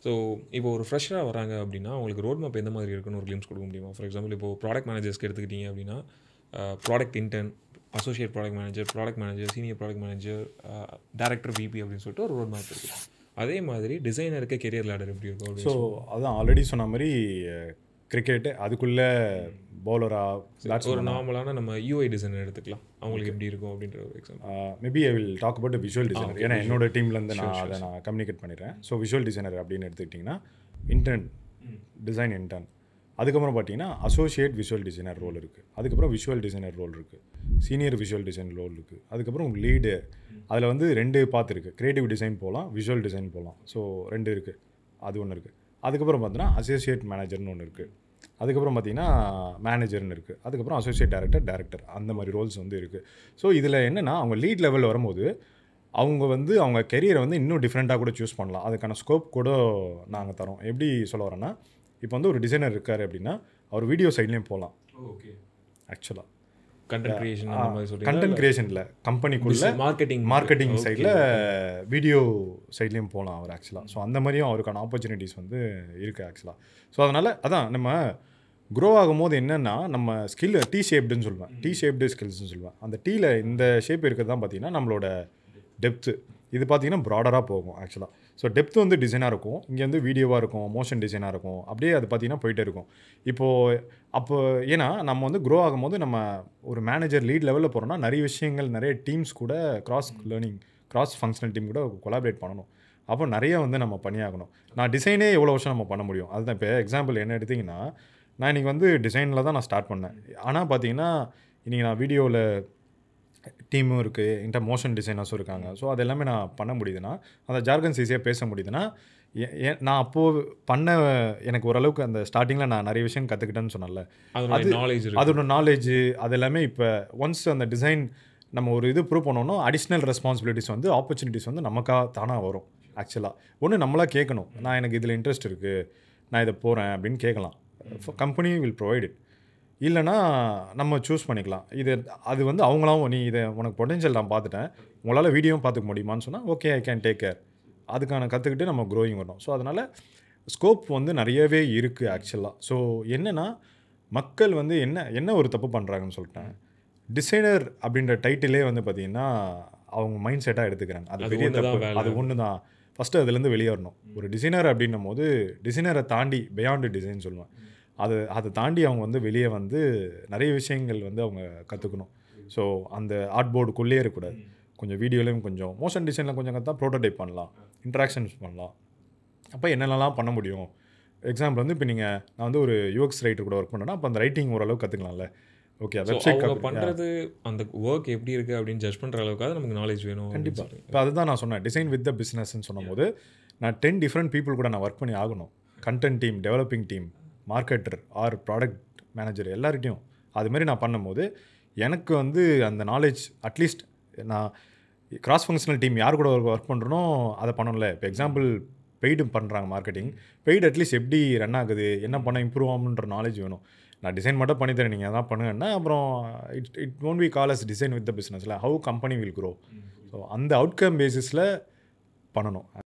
So இப்போ ஒரு ஃப்ரெஷராக வராங்க அப்படின்னா அவங்களுக்கு ரோட் மேப் எந்த மாதிரி இருக்குன்னு ஒரு கிளிம்ஸ் கொடுக்க முடியுமா ஃபார் எக்ஸாம்பிள் இப்போ ப்ராடக்ட் மேனேஜர்ஸ்க்கு எடுத்துக்கிட்டீங்க அப்படின்னா product intern associate product manager product manager senior product manager director VP அப்படின்னு சொல்லிட்டு ஒரு ரோட் மேப் இருக்குது அதே மாதிரி டிசைனருக்கு கெரியர் லேடர் எப்படி இருக்கும் ஸோ அதான் ஆல்ரெடி சொன்ன மாதிரி கிரிக்கெட்டு அதுக்குள்ளே பவுலரா ஒரு பேட்ஸ்மேன் நார்மலான நம்ம யூஐ டிசைனர் எடுத்துக்கலாம் அவங்களுக்கு எப்படி இருக்கும் அப்படின்ற ஒரு example maybe I will talk about visual designer ஏன்னா என்னோட டீம்லேருந்து நான் அதை நான் கம்யூனிகேட் பண்ணிடுறேன் ஸோ விஷுவல் டிசைனர் அப்படின்னு எடுத்துக்கிட்டிங்கன்னா இன்டர்ன் டிசைன் இன்டர்ன் அதுக்கப்புறம் பார்த்தீங்கன்னா அசோசியேட் விஷுவல் டிசைனர் ரோல் இருக்குது அதுக்கப்புறம் விஷுவல் டிசைனர் ரோல் இருக்குது சீனியர் விஷுவல் டிசைன் ரோல் இருக்குது அதுக்கப்புறம் லீடு அதில் வந்து ரெண்டு பாத்து இருக்குது கிரியேட்டிவ் டிசைன் போகலாம் விஷுவல் டிசைன் போகலாம் ஸோ ரெண்டு இருக்குது அது ஒன்று இருக்குது அதுக்கப்புறம் பார்த்தீங்கன்னா அசோசியேட் மேனேஜர்னு ஒன்று இருக்குது அதுக்கப்புறம் பார்த்தீங்கன்னா மேனேஜர்னு இருக்குது அதுக்கப்புறம் அசோசியேட் டேரக்டர் டேரக்டர் அந்த மாதிரி ரோல்ஸ் வந்து இருக்குது ஸோ இதில் என்னென்னா அவங்க லீட் லெவலில் வரும்போது அவங்க வந்து அவங்க கெரியரை வந்து இன்னும் டிஃப்ரெண்ட்டாக கூட சூஸ் பண்ணலாம் அதுக்கான ஸ்கோப் கூட நாங்கள் தரோம் எப்படி சொல்ல வரேன்னா இப்போ வந்து ஒரு டிசைனர் இருக்கார் அப்படின்னா அவர் வீடியோ சைட்லேயும் போகலாம் ஓகே ஆக்சுவலாக கண்டென்ட் கிரியேஷன் அந்த மாதிரி சொல்றீங்க கண்டென்ட் கிரியேஷனில் கம்பெனிக்குள்ள மார்க்கெட்டிங் மார்க்கெட்டிங் சைடில் வீடியோ சைட்லேயும் போகலாம் அவர் ஆக்சுவலாக ஸோ அந்த மாதிரியும் அவருக்கான ஆப்பர்ச்சுனிட்டிஸ் வந்து இருக்குது ஆக்சுவலாக ஸோ அதனால் அதான் நம்ம க்ரோ ஆகும்போது என்னென்னா நம்ம ஸ்கில் டி ஷேப்டுன்னு சொல்லுவேன் டி ஷேப்டு ஸ்கில்ஸ்னு சொல்லுவேன் அந்த டீயில் இந்த ஷேப் இருக்கிறது தான் பார்த்தீங்கன்னா நம்மளோட டெப்த்து இது பார்த்தீங்கன்னா ப்ராடராக போகும் ஆக்சுவலாக ஸோ டெப்த் வந்து டிசைனாக இருக்கும் இங்கே வந்து வீடியோவாக இருக்கும் மோஷன் டிசைனாக இருக்கும் அப்படியே அது பார்த்தீங்கன்னா போயிட்டே இருக்கும் இப்போது அப்போ ஏன்னா நம்ம வந்து க்ரோ ஆகும்போது நம்ம ஒரு மேனேஜர் லீட் லெவலில் போகிறோம்னா நிறைய விஷயங்கள் நிறைய டீம்ஸ் கூட cross learning cross functional team கூட கொலாபரேட் பண்ணணும் அப்போ நிறைய வந்து நம்ம பண்ணியாகணும் நான் டிசைனே எவ்வளோ வருஷம் நம்ம பண்ண முடியும் அதுதான் இப்போ எக்ஸாம்பிள் என்ன எடுத்திங்கன்னா நான் இன்றைக்கி வந்து டிசைனில் தான் நான் ஸ்டார்ட் பண்ணேன் ஆனால் பார்த்தீங்கன்னா இன்றைக்கி நான் வீடியோவில் டீமும் இருக்குது என்கிட்ட மோஷன் டிசைனர்ஸும் இருக்காங்க ஸோ அது எல்லாமே நான் பண்ண முடியுதுன்னா அந்த ஜார்கன்ஸ் ஈஸியாக பேச முடியுதுன்னா ஏ- ஏன் நான் அப்போது பண்ண எனக்கு ஓரளவுக்கு அந்த ஸ்டார்டிங்கில் நான் நிறைய விஷயம் கற்றுக்கிட்டேன்னு சொன்னேன்ல அதோட நாலேஜ் இருக்கு அதோட நாலேஜ் அது எல்லாமே இப்போ ஒன்ஸ் அந்த டிசைன் நம்ம ஒரு இது ப்ரூவ் பண்ணோம்னா அடிஷ்னல் ரெஸ்பான்சிபிலிட்டிஸ் வந்து ஆப்பர்ச்சுனிட்டிஸ் வந்து நமக்காக தானாக வரும் ஆக்சுவலாக ஒன்று நம்மளா கேட்கணும் நான் எனக்கு இதில் இன்ட்ரெஸ்ட் இருக்குது நான் இதை போகிறேன் அப்படின்னு கேட்கலாம் கம்பெனி வில் ப்ரொவைட் இட் இல்லைன்னா நம்ம சூஸ் பண்ணிக்கலாம் இது அது வந்து அவங்களாவும் நீ இதை உனக்கு பொட்டென்ஷியல் நான் பார்த்துட்டேன் உங்களால் வீடியோவும் பார்த்துக்க முடியுமான்னு சொன்னால் okay I can take care அதுக்கான கற்றுக்கிட்டு நம்ம க்ரோயிங் வரணும் ஸோ அதனால் ஸ்கோப் வந்து நிறையவே இருக்குது ஆக்சுவலாக ஸோ என்னென்னா மக்கள் வந்து என்ன என்ன ஒரு தப்பு பண்ணுறாங்கன்னு சொல்லிட்டேன் டிசைனர் அப்படின்ற டைட்டிலே வந்து பார்த்தீங்கன்னா அவங்க மைண்ட் செட்டாக எடுத்துக்கிறாங்க அது அது பெரிய ஒண்ணுதான் தப்பு வேலை. அது ஒன்று தான் ஃபஸ்ட்டு அதுலேருந்து வெளியே வரணும் ஒரு டிசைனர் அப்படின்னும் போது டிசைனரை தாண்டி பியாண்டு டிசைன் சொல்லுவேன் அது அதை தாண்டி அவங்க வந்து வெளியே வந்து நிறைய விஷயங்கள் வந்து அவங்க கற்றுக்கணும் ஸோ அந்த ஆர்ட் போர்டுக்குள்ளேயே இருக்கக்கூடாது கொஞ்சம் வீடியோலையும் கொஞ்சம் மோஷன் டிசைனில் கொஞ்சம் கற்றா ப்ரோட்டோடைப் பண்ணலாம் இன்ட்ராக்ஷன்ஸ் பண்ணலாம் அப்போ என்னென்னலாம் பண்ண முடியும் எக்ஸாம்பிள் வந்து இப்போ நீங்கள் நான் வந்து ஒரு யூஎக்ஸ் ரைட்டர் கூட ஒர்க் பண்ணேன்னா அப்போ அந்த ரைட்டிங் ஓரளவுக்கு கற்றுக்கலாம்ல ஓகே So, வெப்சைட் அவங்க பண்றது அந்த ஒர்க் எப்படி இருக்கு அப்படின்னு ஜட்ஜ் பண்ற அளவுக்காவது நமக்கு நாலேஜ் வேணும் அப்படின்னு கண்டிப்பாக சொல்றீங்க. இப்போ அதுதான் நான் சொன்னேன் டிசைன் வித் த பிஸ்னஸ்ன்னு சொன்னபோது நான் டென் டிஃப்ரெண்ட் பீப்புள் கூட நான் ஒர்க் பண்ணி ஆகணும் content team developing team marketer or product manager எல்லார்கிட்டையும் அதுமாரி நான் பண்ணும்போது எனக்கு வந்து அந்த நாலேஜ் அட்லீஸ்ட் நான் கிராஸ் ஃபங்க்ஷனல் டீம் யார் கூட ஒர்க் பண்ணுறனோ அதை பண்ணணும்ல இப்போ எக்ஸாம்பிள் பெய்டு பண்ணுறாங்க மார்க்கெட்டிங் பெய்டு அட்லீஸ்ட் எப்படி ரன் ஆகுது என்ன பண்ண இம்ப்ரூவ் ஆகுன்ற நாலேஜ் வேணும் நான் டிசைன் மட்டும் பண்ணி தரேன் நீங்கள் அதான் பண்ணுங்கன்னா அப்புறம் it it won't be call as design with the பிஸ்னஸில் how company will grow so அந்த அவுட்கம் பேசிஸில் பண்ணணும்